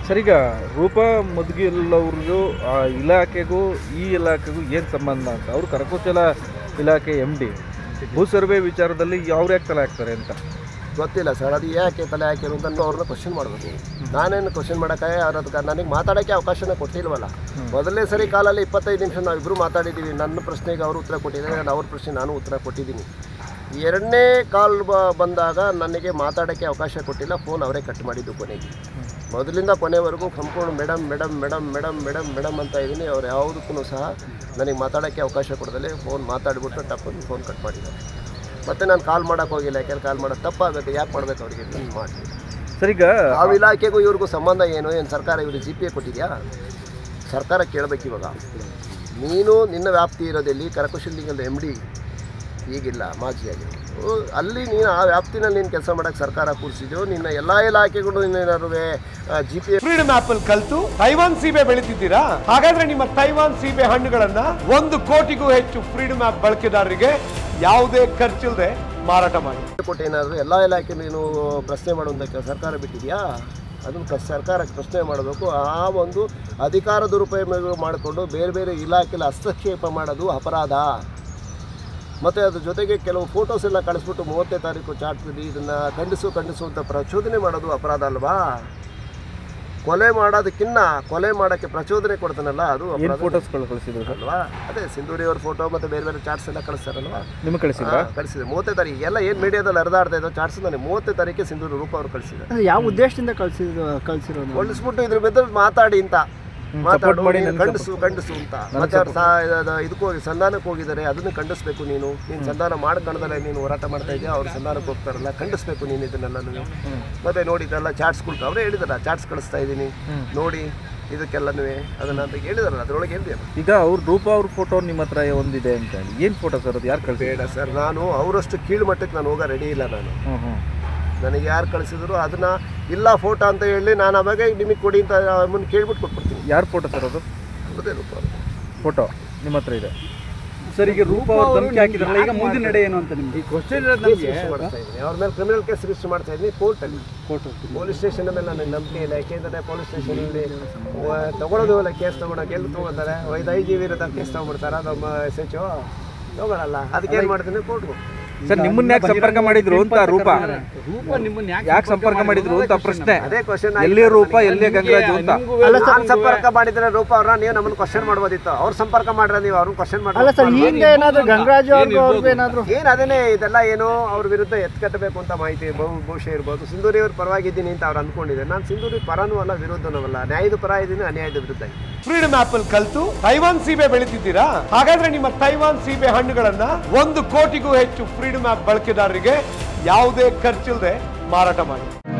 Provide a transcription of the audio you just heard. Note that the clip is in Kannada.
ಸರ್ ಈಗ ರೂಪಾ ಮುದ್ಗಿಲ್ಲವ್ರಿಗೂ ಆ ಇಲಾಖೆಗೂ ಈ ಇಲಾಖೆಗೂ ಏನು ಸಂಬಂಧ ಅಂತ ಅವರು ಕರಕುಶಲ ಇಲಾಖೆ ಎಮ್ ಡಿ ಭೂ ಸರ್ವೆ ವಿಚಾರದಲ್ಲಿ ಅವ್ರು ಯಾಕೆ ತಲೆ ಹಾಕ್ತಾರೆ ಅಂತ ಗೊತ್ತಿಲ್ಲ ಸರ್ ಅದು ಯಾಕೆ ತಲೆ ಹಾಕಿರು ಅಂತ ಅವ್ರನ್ನ ಕ್ವಶನ್ ಮಾಡಬೇಕು ನಾನೇನು ಕ್ವಶನ್ ಮಾಡೋಕ್ಕೆ ಅವ್ರ ಅದಕ್ಕೆ ನನಗೆ ಮಾತಾಡೋಕ್ಕೆ ಅವಕಾಶನೇ ಕೊಟ್ಟಿಲ್ವಲ್ಲ ಮೊದಲನೇ ಸರಿ ಕಾಲಲ್ಲಿ ಇಪ್ಪತ್ತೈದು ನಿಮಿಷ ನಾವು ಇಬ್ಬರು ಮಾತಾಡಿದ್ದೀವಿ ನನ್ನ ಪ್ರಶ್ನೆಗೆ ಅವರು ಉತ್ತರ ಕೊಟ್ಟಿದ್ದಾರೆ ನಾನು ಅವ್ರ ಪ್ರಶ್ನೆ ನಾನು ಉತ್ತರ ಕೊಟ್ಟಿದ್ದೀನಿ ಎರಡನೇ ಕಾಲ್ ಬ ಬಂದಾಗ ನನಗೆ ಮಾತಾಡೋಕ್ಕೆ ಅವಕಾಶ ಕೊಟ್ಟಿಲ್ಲ ಫೋನ್ ಅವರೇ ಕಟ್ ಮಾಡಿದ್ದು ಕೊನೆಗೆ ಮೊದಲಿಂದ ಕೊನೆವರೆಗೂ ಸಂಪೂರ್ಣ madam madam madam madam madam madam ಅಂತ ಇದ್ದೀನಿ ಅವ್ರು ಯಾವುದಕ್ಕೂ ಸಹ ನನಗೆ ಮಾತಾಡೋಕ್ಕೆ ಅವಕಾಶ ಕೊಡದಲ್ಲೇ ಫೋನ್ ಮಾತಾಡ್ಬಿಟ್ಟು ಟಪ್ಪನ್ನು ಫೋನ್ ಕಟ್ ಮಾಡಿದ್ದಾರೆ ಮತ್ತೆ ನಾನು ಕಾಲ್ ಮಾಡೋಕೆ ಹೋಗಿಲ್ಲ ಯಾಕೆಂದ್ರೆ ಕಾಲ್ ಮಾಡೋದು ತಪ್ಪಾಗುತ್ತೆ ಯಾಕೆ ಮಾಡ್ಬೇಕು ಅವರಿಗೆ ಅಂತ ಮಾಡಿ ಸರ್ ಈಗ ಯಾವ ಇಲಾಖೆಗೂ ಇವ್ರಿಗೂ ಸಂಬಂಧ ಏನು ಏನು ಸರ್ಕಾರ ಇವ್ರಿಗೆ ಜಿ ಪಿ ಎ ಕೊಟ್ಟಿದೆಯಾ ಸರ್ಕಾರ ಕೇಳಬೇಕು ಇವಾಗ ನೀನು ನಿನ್ನ ವ್ಯಾಪ್ತಿ ಇರೋದೆಲ್ಲಿ ಕರಕುಶಲಿಂಗದ ಎಮ್ ಡಿ ಈಗಿಲ್ಲ ಮಾಜಿಯಾಗಿ ಅಲ್ಲಿ ನೀನು ಆ ವ್ಯಾಪ್ತಿನಲ್ಲಿ ನೀನು ಕೆಲಸ ಮಾಡೋಕ್ಕೆ ಸರ್ಕಾರ ಕೂರಿಸಿದ್ಯೋ ನಿನ್ನ ಎಲ್ಲ ಇಲಾಖೆಗಳು ನೀನೇನಾದ್ರು G P A freedom app ಅಲ್ಲಿ ಕಲ್ತು ತೈವಾನ್ ಸೀಬೆ ಬೆಳಿತಿದ್ದೀರಾ ಹಾಗಾದ್ರೆ ನಿಮ್ಮ ತೈವಾನ್ ಸೀಬೆ ಹಣ್ಣುಗಳನ್ನ ಒಂದು ಕೋಟಿಗೂ ಹೆಚ್ಚು ಫ್ರೀಡಮ್ ಆಪ್ ಬಳಕೆದಾರರಿಗೆ ಯಾವುದೇ ಖರ್ಚಿಲ್ಲದೆ ಮಾರಾಟ ಮಾಡಿ ಕೊಟ್ಟು ಏನಾದರೂ ಎಲ್ಲ ಇಲಾಖೆ ನೀನು ಪ್ರಶ್ನೆ ಮಾಡುವಂಥ ಕೆಲ- ಸರ್ಕಾರ ಬಿಟ್ಟಿದೆಯಾ ಅದನ್ನು ಪ್ರ ಸರ್ಕಾರಕ್ಕೆ ಪ್ರಶ್ನೆ ಮಾಡಬೇಕು ಆ ಒಂದು ಅಧಿಕಾರ ದುರುಪಯೋಗ ಮಾಡಿಕೊಂಡು ಬೇರೆ ಬೇರೆ ಇಲಾಖೆಯಲ್ಲಿ ಹಸ್ತಕ್ಷೇಪ ಮಾಡೋದು ಅಪರಾಧ ಮತ್ತು ಅದ್ರ ಜೊತೆಗೆ ಕೆಲವು ಫೋಟೋಸ್ ಎಲ್ಲ ಕಳಿಸ್ಬಿಟ್ಟು ಮೂವತ್ತನೇ ತಾರೀಕು ಚಾಟ್ನಲ್ಲಿ ಇದನ್ನು ಖಂಡಿಸು ಖಂಡಿಸು ಅಂತ ಪ್ರಚೋದನೆ ಮಾಡೋದು ಅಪರಾಧ ಅಲ್ವಾ ಕೊಲೆ ಮಾಡೋದಕ್ಕಿನ್ನ ಕೊಲೆ ಮಾಡೋಕ್ಕೆ ಪ್ರಚೋದನೆ ಕೊಡ್ತಾನಲ್ಲ ಅದು ಏನು ಅಪರಾಧ ಫೋಟೋಸ್ಗಳು ಕಳಿಸಿದ್ರು ಸರ್ ಅಲ್ವಾ ಅದೇ ಸಿಂಧೂರಿ ಅವ್ರ ಫೋಟೋ ಮತ್ತು ಬೇರೆ ಬೇರೆ ಚಾಟ್ಸ್ ಎಲ್ಲ ಕಳಿಸ್ತಾರಲ್ವಾ ನಿಮಗೆ ಕಳಿಸಿದ್ರಾ ಹಾ, ಕಳಿಸಿದೆ ಮೂವತ್ತನೇ ತಾರೀಕು ಎಲ್ಲ ಏನು ಮೀಡಿಯಾದಲ್ಲಿ ಹರಿದಾಡ್ತಾ ಇದ್ದೋ ಚಾಟ್ಸ್ ನನಗೆ ಮೂವತ್ತನೇ ತಾರೀಕಿಗೆ ಸಿಂಧೂರು ರೂಪ ಅವ್ರು ಕಳಿಸಿದೆ ಅದು ಯಾವ ಉದ್ದೇಶದಿಂದ ಕಳ್ಸಿದ್ರು ಕಳ್ಸಿರೋದು ಹೊಲಿಸ್ಬಿಟ್ಟು ಇದ್ರ ಮೇಲೆ ಮಾತಾಡಿ ಅಂತ ಹ್ಮ್, ಮಾತಾಡು support ಮಾಡಿ ನೀನು ನನ್ಗೆ ಖಂಡಿಸು ಖಂಡಿಸು ಅಂತ ಮತ್ತೆ ಅವ್ರು ಸಾ ಇದು- ಇದಕ್ಕೆ ಹೋಗಿ ಸಂಧಾನಕ್ಕೆ ಹೋಗಿದ್ದಾರೆ ಅದನ್ನು ಖಂಡಿಸ್ಬೇಕು ನೀನು ನೀನು ಸಂಧಾನ ಮಾಡ್ಕೊಂಡದಲ್ಲ ನೀನು ಹೋರಾಟ ಮಾಡ್ತಾ ಇದೆಯಾ ಅವ್ರು ಸಂಧಾನಕ್ಕೆ ಹೋಗ್ತಾರಲ್ಲ ಖಂಡಿಸ್ಬೇಕು ನೀನು ಇದನ್ನೆಲ್ಲ ನೀವು ಮತ್ತೆ ನೋಡಿ ಇದೆಲ್ಲ ಚಾಟ್ಸ್ಗಳು ಅವರೇ ಹೇಳಿದಾರ ಚಾಟ್ಸ್ ಕಳಿಸ್ತಾ ಇದ್ದೀನಿ ನೋಡಿ ಇದಕ್ಕೆಲ್ಲನೂ ಅದನ್ನ ಅಂತ ಹೇಳಿದಾರಲ್ಲ ಅದ್ರೊಳಗೆ ಹೇಳಿದೆ ಈಗ ಅವ್ರ ರೂಪಾ ಅವ್ರ ಫೋಟೋ ನಿಮ್ಮ ಹತ್ರ ಒಂದಿದೆ ಅಂತ ಹೇಳಿ ಏನು ಫೋಟೋ ಸರ್ ಅದು ಯಾರು ಕಳಿಸಿ ಬೇಡ ಸರ್ ನಾನು ಅವರಷ್ಟು ಕೀಳು ಮಟ್ಟಕ್ಕೆ ನಾನು ಹೋಗೋ ರೆಡಿ ಇಲ್ಲ ನಾನು ಹ್ಞೂ ಹ್ಞೂ ನನಗೆ ಯಾರು ಕಳಿಸಿದ್ರು ಅದನ್ನ ಇಲ್ಲ ಫೋಟೋ ಅಂತ ಹೇಳಿ ನಾನು ಅವಾಗ ನಿಮಗೆ ಕೊಡಿ ಅಂತ ಮುನ್ನ ಕೇಳ್ಬಿಟ್ಟು ಕೊಟ್ಬಿಡ್ತೀನಿ ಯಾರ ಫೋಟೋ ಸರ್ ಅದು ಅದೇ ರೂಪ ಫೋಟೋ ನಿಮ್ಮ ಹತ್ರ ಇದೆ ಸರ್ ಈಗ ರೂಪಾ ಅವ್ರು ಧಮಕಿ ಹಾಕಿದ್ರಲ್ಲ ಈಗ ಮುಂದಿನ ನಡೆ ಏನು ಅಂತ ನಿಮ್ಗೆ ಈ ಕ್ವಶನ್ ರಿಜಿಸ್ಟರ್ ಮಾಡ್ತಾ ಇದ್ದೀನಿ ಅವ್ರ ಮೇಲೆ ಕ್ರಿಮಿನಲ್ ಕೇಸ್ ರಿಜಿಸ್ಟರ್ ಮಾಡ್ತಾ ಇದ್ದೀನಿ ಕೋರ್ಟಲ್ಲಿ ಪೊಲೀಸ್ ಸ್ಟೇಷನ್ ಮೇಲೆ ನನಗೆ ನಂಬಿಕೆ ಇಲ್ಲ ಯಾಕೆಂದರೆ ಪೊಲೀಸ್ ಸ್ಟೇಷನಲ್ಲಿ ತಗೊಳ್ಳೋದು ಇಲ್ಲ ಕೇಸ್ ತೊಗೊಳಕ್ಕೆ ಎಲ್ಲಿ ತೊಗೊಳ್ತಾರೆ ಐದು ಐದು ಜಿ ವಿರುದ್ಧ ಕೇಸ್ ತೊಗೊಬಿಡ್ತಾರ ನಮ್ಮ ಎಸ್ ಎಚ್ ತಗೊಳಲ್ಲ ಅದಕ್ಕೆ ಏನು ಮಾಡ್ತೀನಿ ಕೋರ್ಟ್ಗೆ ಸರ್ ನಿಮ್ಮನ್ನ ಯಾಕೆ ಸಂಪರ್ಕ ಮಾಡಿದ್ರು ಅಂತ ರೂಪ ಯಾಕೆ ಸಂಪರ್ಕ ಮಾಡಿದ್ರು ಅಂತ ಪ್ರಶ್ನೆ ಅದೇ ಕ್ವಶನ್ ಎಲ್ಲಿ ರೂಪ ಎಲ್ಲಿ ಗಂಗರಾಜು ಅಂತ ನಾನು ಸಂಪರ್ಕ ಮಾಡಿದ್ರೆ ರೂಪ ಅವ್ರನ್ನ ನೀವು ನಮ್ಮನ್ನು ಕ್ವಶನ್ ಮಾಡ್ಬೋದಿತ್ತು ಅವ್ರು ಸಂಪರ್ಕ ಮಾಡ್ರೆ ನೀವು ಅವ್ರನ್ನ ಕ್ವಶನ್ ಅಲ್ಲ ಸರ್ ಮಾಡಿ ಹಿಂದೆ ಏನಾದ್ರು ಗಂಗರಾಜು ಅವ್ರಿಗೂ ಅವ್ರಿಗೂ ಏನಾದ್ರು ಏನು ಅದನ್ನೇ ಇದೆಲ್ಲ ಏನು ಅವ್ರ ವಿರುದ್ಧ ಎತ್ಕಟ್ಟಬೇಕು ಅಂತ ಮಾಹಿತಿ ಬಹು ಬಹುಶಃ ಇರ್ಬೋದು ಸಿಂಧೂರಿ ಅವ್ರ ಪರವಾಗಿದ್ದೀನಿ ಅಂತ ಅವ್ರು ಅಂದ್ಕೊಂಡಿದ್ದಾರೆ ನಾನು ಸಿಂಧೂರಿ ಪರನೂ ಅಲ್ಲ ವಿರುದ್ಧನೂ ಅಲ್ಲ ನ್ಯಾಯದ ಪರ ಇದ್ದೀನಿ ಅನ್ಯಾಯದ ವಿರುದ್ಧ ಇದ್ದೀನಿ ಫ್ರೀಡಮ್ ಆಪ್ ಅಲ್ಲಿ ಕಲ್ತು ತೈವಾನ್ ಸೀಬೆ ಬೆಳಿತಿದ್ದೀರಾ ಹಾಗಾದ್ರೆ ನಿಮ್ಮ ತೈವಾನ್ ಸೀಬೆ ಹಣ್ಣುಗಳನ್ನ ಒಂದು ಕೋಟಿಗೂ ಹೆಚ್ಚು ಫ್ರೀಡಮ್ ಆಪ್ ಬಳಕೆದಾರರಿಗೆ ಯಾವುದೇ ಖರ್ಚಿಲ್ಲದೆ ಮಾರಾಟ ಮಾಡಿ